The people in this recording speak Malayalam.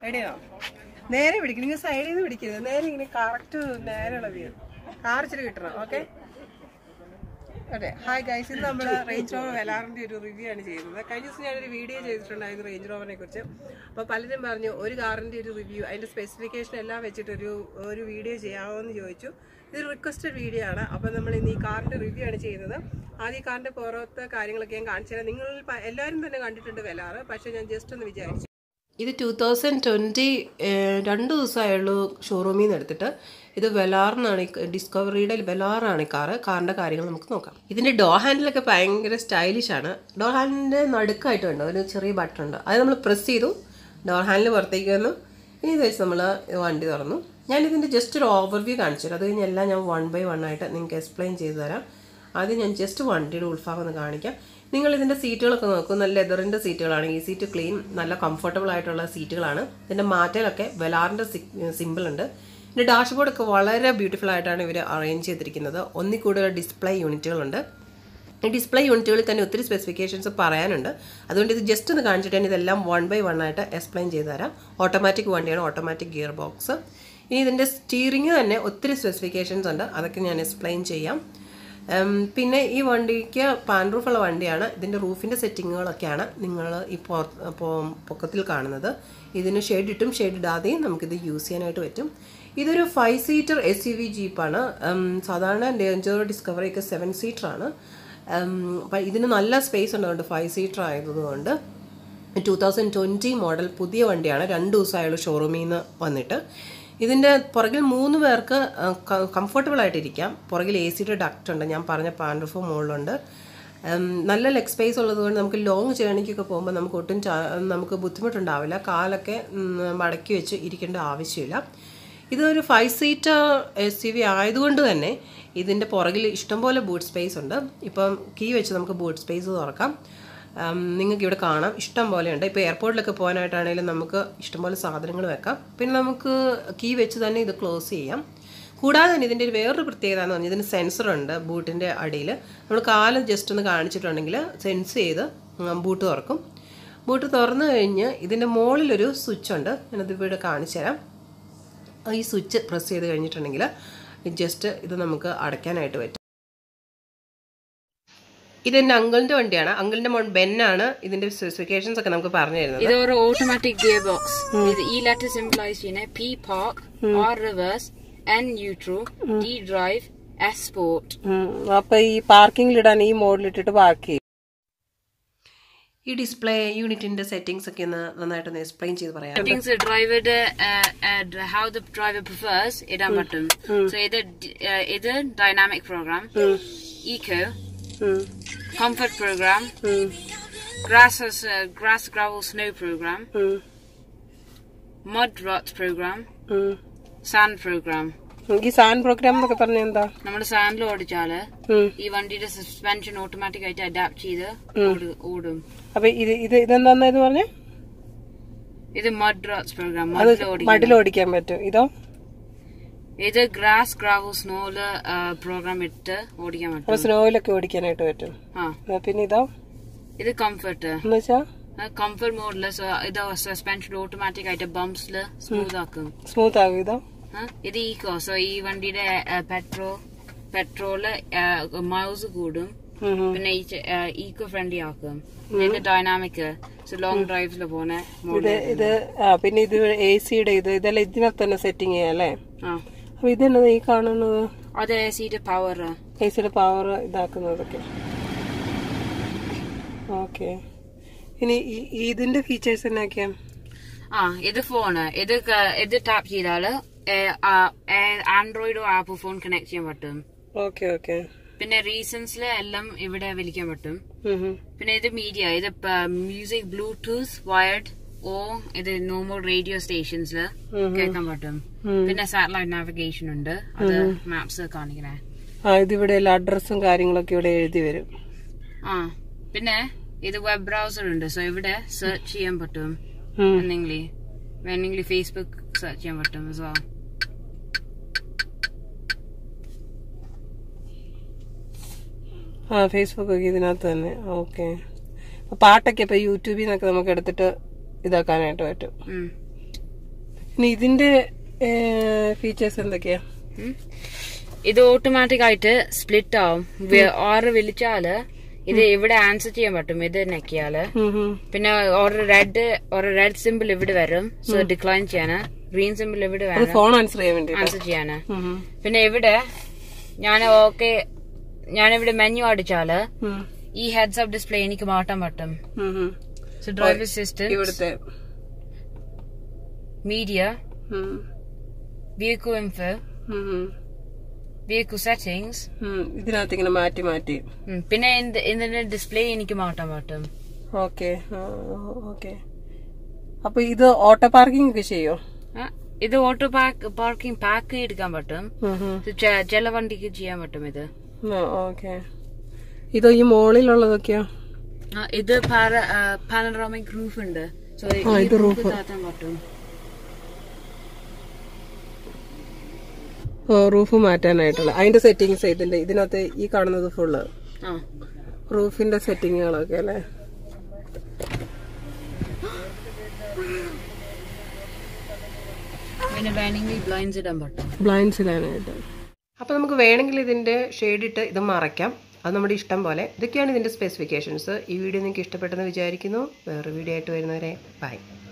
എവിടെയോ നേരെ പിടിക്കും നിങ്ങൾ സൈഡിൽ നിന്ന് പിടിക്കരുത് നേരെ ഇങ്ങനെ കറക്റ്റ് നേരെയുള്ള വ്യൂ കാറിച്ചിട്ട് കിട്ടണം ഓക്കെ അതെ ഹായ് ഗൈസ് ഇന്ന് നമ്മൾ റേഞ്ച് റോവർ വെലാറിന്റെ ഒരു റിവ്യൂ ആണ് ചെയ്യുന്നത് കഴിഞ്ഞ ദിവസം ഞാനൊരു വീഡിയോ ചെയ്തിട്ടുണ്ടായിരുന്നു റേഞ്ച് റോവറിനെ കുറിച്ച് അപ്പോൾ പലരും പറഞ്ഞു ഒരു കാറിന്റെ ഒരു റിവ്യൂ അതിന്റെ സ്പെസിഫിക്കേഷൻ എല്ലാം വെച്ചിട്ടൊരു ഒരു വീഡിയോ ചെയ്യാമോ എന്ന് ചോദിച്ചു ഇത് റിക്വസ്റ്റഡ് വീഡിയോ ആണ് അപ്പോൾ നമ്മൾ ഇന്ന് ഈ കാറിന്റെ റിവ്യൂ ആണ് ചെയ്യുന്നത് ആദ്യം ഈ കാറിന്റെ പുറത്തെ കാര്യങ്ങളൊക്കെ ഞാൻ കാണിച്ചു തരാം നിങ്ങൾ എല്ലാവരും തന്നെ കണ്ടിട്ടുണ്ട് വെലാറ് പക്ഷേ ഞാൻ ജസ്റ്റ് ഒന്ന് വിചാരിച്ചു ഇത് ടൂ തൗസൻഡ് ട്വൻറ്റി രണ്ട് ദിവസമായുള്ളൂ ഷോറൂമിൽ നിന്ന് എടുത്തിട്ട് ഇത് വെലാറിനാണ് ഈ ഡിസ്കവറിയുടെ വെലാറാണ് ഈ കാറ് കാറിൻ്റെ കാര്യങ്ങൾ നമുക്ക് നോക്കാം ഇതിൻ്റെ ഡോർ ഹാൻഡിലൊക്കെ ഭയങ്കര സ്റ്റൈലിഷ് ആണ് ഡോർ ഹാൻഡിൻ്റെ നടുക്കായിട്ടുണ്ട് ഒരു ചെറിയ ബട്ടൺ ഉണ്ട് അത് നമ്മൾ പ്രസ് ചെയ്തു ഡോർ ഹാൻഡിൽ പുറത്തേക്ക് വന്നു ഇനി ഇത് വെച്ച് നമ്മൾ വണ്ടി തുറന്നു ഞാൻ ഇതിൻ്റെ ജസ്റ്റ് ഒരു ഓവർവ്യൂ കാണിച്ചു തരാം അത് കഴിഞ്ഞ് എല്ലാം ഞാൻ വൺ ബൈ വൺ ആയിട്ട് നിങ്ങൾക്ക് എക്സ്പ്ലെയിൻ ചെയ്തു തരാം ആദ്യം ഞാൻ ജസ്റ്റ് വണ്ടിയുടെ ഉൾഭാഗം ഒന്ന് കാണിക്കാം നിങ്ങൾ ഇതിൻ്റെ സീറ്റുകളൊക്കെ നോക്കും നല്ല ലെതറിൻ്റെ സീറ്റുകളാണ് ഈ സീറ്റ് ക്ലീൻ നല്ല കംഫർട്ടബിൾ ആയിട്ടുള്ള സീറ്റുകളാണ് ഇതിൻ്റെ മാറ്റലൊക്കെ വെലാറിൻ്റെ സിമ്പിൾ ഉണ്ട് ഇതിൻ്റെ ഡാഷ്ബോർഡൊക്കെ വളരെ ബ്യൂട്ടിഫുൾ ആയിട്ടാണ് ഇവർ അറേഞ്ച് ചെയ്തിരിക്കുന്നത് ഒന്നിൽ കൂടുതൽ ഡിസ്പ്ലേ യൂണിറ്റുകളുണ്ട് ഈ ഡിസ്പ്ലേ യൂണിറ്റുകളിൽ തന്നെ ഒത്തിരി സ്പെസിഫിക്കേഷൻസ് പറയാനുണ്ട് അതുകൊണ്ട് ഇത് ജസ്റ്റ് ഒന്ന് കാണിച്ചിട്ട് ഞാൻ ഇതെല്ലാം വൺ ബൈ വൺ ആയിട്ട് എക്സ്പ്ലെയിൻ ചെയ്തു തരാം ഓട്ടോമാറ്റിക് വണ്ടിയാണ് ഓട്ടോമാറ്റിക് ഗിയർ ബോക്സ് ഇനി ഇതിൻ്റെ സ്റ്റീറിങ് തന്നെ ഒത്തിരി സ്പെസിഫിക്കേഷൻസ് ഉണ്ട് അതൊക്കെ ഞാൻ എക്സ്പ്ലെയിൻ ചെയ്യാം പിന്നെ ഈ വണ്ടിക്ക് പാൻ റൂഫുള്ള വണ്ടിയാണ് ഇതിൻ്റെ റൂഫിൻ്റെ സെറ്റിങ്ങുകളൊക്കെയാണ് നിങ്ങൾ ഈ പൊക്കത്തിൽ കാണുന്നത് ഇതിന് ഷെയ്ഡ് ഇട്ടും ഷെയ്ഡ് ഇടാതെയും നമുക്കിത് യൂസ് ചെയ്യാനായിട്ട് പറ്റും ഇതൊരു five seater S U V ജീപ്പാണ് സാധാരണ ഡേഞ്ചർ ഡിസ്കവറി ഒക്കെ സെവൻ സീറ്ററാണ് അപ്പം ഇതിന് നല്ല സ്പേസ് ഉള്ളതുകൊണ്ട് ഫൈവ് സീറ്റർ ആയതുകൊണ്ട് ടു തൗസൻഡ് ട്വൻറ്റി മോഡൽ പുതിയ വണ്ടിയാണ് രണ്ട് ദിവസമായുള്ള ഷോറൂമിൽ നിന്ന് വന്നിട്ട് ഇതിൻ്റെ പുറകിൽ മൂന്ന് പേർക്ക് കംഫർട്ടബിൾ ആയിട്ടിരിക്കാം പുറകിൽ എ സിയുടെ ഡക്റ്റ് ഉണ്ട് ഞാൻ പറഞ്ഞ പാൻഡ്രഫ് മുകളിലുണ്ട് നല്ല ലെഗ് സ്പേസ് ഉള്ളതുകൊണ്ട് നമുക്ക് ലോങ് ജേണിക്കൊക്കെ പോകുമ്പോൾ നമുക്ക് ഒട്ടും നമുക്ക് ബുദ്ധിമുട്ടുണ്ടാവില്ല കാലൊക്കെ മടക്കി വെച്ച് ഇരിക്കേണ്ട ആവശ്യമില്ല ഇതൊരു five seater S C V ആയതുകൊണ്ട് തന്നെ ഇതിൻ്റെ പുറകിൽ ഇഷ്ടംപോലെ ബൂട്ട് സ്പേസ് ഉണ്ട് ഇപ്പം കീ വെച്ച് നമുക്ക് ബൂട്ട് സ്പേസ് തുറക്കാം നിങ്ങൾക്ക് ഇവിടെ കാണാം ഇഷ്ടം പോലെ ഉണ്ട് ഇപ്പോൾ എയർപോർട്ടിലൊക്കെ പോകാനായിട്ടാണെങ്കിലും നമുക്ക് ഇഷ്ടംപോലെ സാധനങ്ങൾ വെക്കാം പിന്നെ നമുക്ക് കീ വെച്ച് തന്നെ ഇത് ക്ലോസ് ചെയ്യാം കൂടാതെ തന്നെ ഇതിൻ്റെ ഒരു വേറൊരു പ്രത്യേകത എന്ന് പറഞ്ഞാൽ ഇതിന് സെൻസർ ഉണ്ട് ബൂട്ടിൻ്റെ അടിയിൽ നമ്മൾ കാലം ജസ്റ്റ് ഒന്ന് കാണിച്ചിട്ടുണ്ടെങ്കിൽ സെൻസ് ചെയ്ത് ബൂട്ട് തുറക്കും ബൂട്ട് തുറന്നു കഴിഞ്ഞ് ഇതിൻ്റെ മുകളിലൊരു സ്വിച്ച് ഉണ്ട് ഞാനത് ഇവിടെ കാണിച്ചു തരാം ഈ സ്വിച്ച് പ്രസ് ചെയ്ത് കഴിഞ്ഞിട്ടുണ്ടെങ്കിൽ ജസ്റ്റ് ഇത് നമുക്ക് അടയ്ക്കാനായിട്ട് പറ്റും ഇതെന്റെ അങ്കിളിന്റെ വണ്ടിയാണ് അങ്കിളിന്റെ മോൻ ബെന്നാണ് ഇതിന്റെ സ്പെസിഫിക്കേഷൻസ് ഒക്കെ നമുക്ക് പറഞ്ഞു തരുന്നത് ഇത് ഒരു ഓട്ടോമാറ്റിക് ഗിയർ ബോക്സ് ഇത് ഈ ലെറ്റർ സിംബലൈസ് ചെയ്യുന്ന P park R reverse N neutral D drive S sport അപ്പൊ ഈ പാർക്കിംഗിൽ ഇടാൻ ഈ മോഡിൽ ഇട്ടിട്ട് പാർക്ക് ചെയ്യും ഈ ഡിസ്പ്ലേ യൂണിറ്റിന്റെ സെറ്റിംഗ്സ് ഒക്കെ ഒന്ന് നന്നായിട്ടൊന്ന് എക്സ്പ്ലെയിൻ ചെയ്ത് പറയാം സെറ്റിംഗ്സ് ഡ്രൈവറുടെ ഹൗ ദ ഡ്രൈവർ പ്രിഫേഴ്സ് ഇടാൻ പറ്റും സോ ഇത് ഇത് dynamic program eco comfort program, grass as uh, grass gravel snow program, mud rut program, sand program. ഈ സാൻ പ്രോഗ്രാം എന്നൊക്കെ പറഞ്ഞ എന്താ നമ്മൾ സാൻഡിൽ ഓടിച്ചാല് ഈ വണ്ടിയുടെ സസ്പെൻഷൻ ഓട്ടോമാറ്റിക് ആയിട്ട് അഡാപ്റ്റ് ചെയ്ത് ഓട്- ഓടും അപ്പൊ ഇത് ഇത് ഇതെന്താന്ന് ഇത് പറഞ്ഞ ഇത് മഡ് റട്സ് പ്രോഗ്രാം അത് മഡിൽ ഓടിക്കും മടിൽ ഓടിക്കാൻ പറ്റും ഇതോ ഇത് ഗ്രാസ് ഗ്രാവൽ സ്നോയില് പ്രോഗ്രാം ഇട്ട് ഓടിക്കാൻ അപ്പൊ പറ്റും സ്നോയിലൊക്കെ ഓടിക്കാനായിട്ട് പറ്റും ആ ആ, പിന്നെ ഇതോ ഇത് കംഫർട്ട് എന്ന് വെച്ചാ കംഫർട്ട് മോഡില് ഇത് സസ്പെൻഷൻ ഓട്ടോമാറ്റിക് ആയിട്ട് ബംപ്സില് സ്മൂത്ത് ആക്കും സ്മൂത്ത് ആകും ഇതോ ആ, ഇത് ഈക്കോ സോ ഈ വണ്ടിയുടെ പെട്രോൾ പെട്രോള് മൈൽസ് കൂടും ഉം, ഉം. പിന്നെ ഈക്കോ ഫ്രണ്ട്ലി ആക്കും പിന്നെ ഇത് ഡൈനാമിക് സോ ലോങ് ഡ്രൈവ്സിൽ പോണ ഇത് മോഡൽ ഇത് ആ പിന്നെ ഇത് എ സിയുടെ ഇത് ഇതെല്ലാം ഇതിനകത്ത് തന്നെ സെറ്റിംഗ് ചെയ്യാം അല്ലേ ആ അപ്പൊ ഇതെന്നത് ഈ കാണുന്നത് അത് എ സിയുടെ പവർ എ സിയുടെ പവർ ഇതാക്കുന്നതൊക്കെ ഓക്കെ ഇനി ഈ- ഈ ഇതിന്റെ ഫീച്ചേഴ്സ് എന്നൊക്കെയാ ആ ഇത് ഫോണ് ഇത് ക- ഇത് ടാപ്പ് ചെയ്താല് ആൻഡ്രോയിഡോ ആപ്പിൾ ഫോൺ കണക്ട് ചെയ്യാൻ പറ്റും ഓക്കെ ഓക്കെ പിന്നെ റീസൺസിൽ എല്ലാം ഇവിടെ വിളിക്കാൻ പറ്റും ഉം, ഉം. പിന്നെ ഇത് മീഡിയ ഇത് മ്യൂസിക് ബ്ലൂടൂത്ത് വയർഡ് ഓ ഇത് നോർമൽ റേഡിയോ സ്റ്റേഷൻസിൽ കേൾക്കാൻ പറ്റും പിന്നെ സാറ്റലൈറ്റ് നാവിഗേഷൻ ഉണ്ട് അത് മാപ്സ് കാണിക്കണേ ആ ഇതിവിടെ എല്ലാ അഡ്രസ്സും കാര്യങ്ങളൊക്കെ ഇവിടെ എഴുതി വരും ആ പിന്നെ ഇത് വെബ് ബ്രൗസർ ഉണ്ട് സോ ഇവിടെ സെർച്ച് ചെയ്യാൻ പറ്റും ഉം. എന്തെങ്കിലും വേണമെങ്കിൽ ഫേസ്ബുക്ക് സെർച്ച് ചെയ്യാൻ പറ്റും സോ ആ ഫേസ്ബുക്ക് ഒക്കെ ഇതിനകത്ത് തന്നെ ഓക്കെ പാട്ടൊക്കെ ഇപ്പൊ യൂട്യൂബിൽ നിന്നൊക്കെ നമുക്ക് എടുത്തിട്ട് ഇതാക്കാനായിട്ട് പറ്റും ഇനി ഇതിന്റെ ഫീച്ചേഴ്സ് എന്തൊക്കെയാ ഉം. ഇത് ഓട്ടോമാറ്റിക് ആയിട്ട് സ്പ്ലിറ്റ് ആവും ഓർഡർ വിളിച്ചാല് ഇത് ഇവിടെ ആൻസർ ചെയ്യാൻ പറ്റും ഇത് നെക്കിയാല് ഉം, ഉം. പിന്നെ ഒരു റെഡ് ഒരു റെഡ് സിമ്പിൾ ഇവിടെ വരും സോ ഡിക്ലൈൻ ചെയ്യാന് ഗ്രീൻ സിമ്പിൾ ഇവിടെ അത് വേണം ഫോൺ ആൻസർ ചെയ്യാൻ വേണ്ടി ആൻസർ ചെയ്യാന് പിന്നെ ഇവിടെ ഞാൻ ഓക്കെ ഞാനിവിടെ മെനു അടിച്ചാല് ഈ ഹെഡ്സ് അപ്പ് ഡിസ്പ്ലേ എനിക്ക് മാറ്റാൻ പറ്റും സോ ഡ്രൈവർ അസിസ്റ്റന്റ് ഇവിടുത്തെ മീഡിയ ഉം, vehicle info ഉം, ഉം. vehicle settings ഉം, ഇതിനകത്ത് ഇങ്ങനെ മാറ്റി മാറ്റി ഉം, പിന്നെ എന്ത് ഇതിന്റെ ഡിസ്പ്ലേ എനിക്ക് മാറ്റാൻ പറ്റും ഓക്കെ ഓക്കെ അപ്പൊ ഇത് ഓട്ടോ പാർക്കിംഗ് ഒക്കെ ചെയ്യോ ആ, ഇത് ഓട്ടോ പാർക്ക് പാർക്കിംഗ് പാക്ക് എടുക്കാൻ പറ്റും ഇത് ചെ- ചില വണ്ടിക്ക് ചെയ്യാൻ പറ്റും ഇത് ഓക്കെ ഇതോ ഈ മോളിലുള്ളതൊക്കെയോ ആ, ഇത് പാനറോമിക് റൂഫ് ഉണ്ട് സോ ആ, ഇത് roof. താത്താൻ പറ്റും റൂഫ് മാറ്റാനായിട്ടുള്ള അതിന്റെ സെറ്റിങ്സ് ഇതിന്റെ ഇതിനകത്ത് ഈ കാണുന്നത് ഫുള്ള് ആ റൂഫിന്റെ സെറ്റിങ്ങുകളൊക്കെ അല്ലേ പിന്നെ വേണമെങ്കിൽ ബ്ലൈൻഡ്സ് ഇടാൻ പറ്റും ബ്ലൈൻഡ്സ് ഇടാനായിട്ട് അപ്പൊ നമുക്ക് വേണമെങ്കിൽ ഇതിന്റെ ഷെയ്ഡ് ഇട്ട് ഇത് മറയ്ക്കാം അത് നമ്മുടെ ഇഷ്ടം പോലെ ഇതൊക്കെയാണ് ഇതിന്റെ സ്പെസിഫിക്കേഷൻസ് ഈ വീഡിയോ നിങ്ങൾക്ക് ഇഷ്ടപ്പെട്ടെന്ന് വിചാരിക്കുന്നു വേറെ വീഡിയോ ആയിട്ട് വരുന്നവരെ ബൈ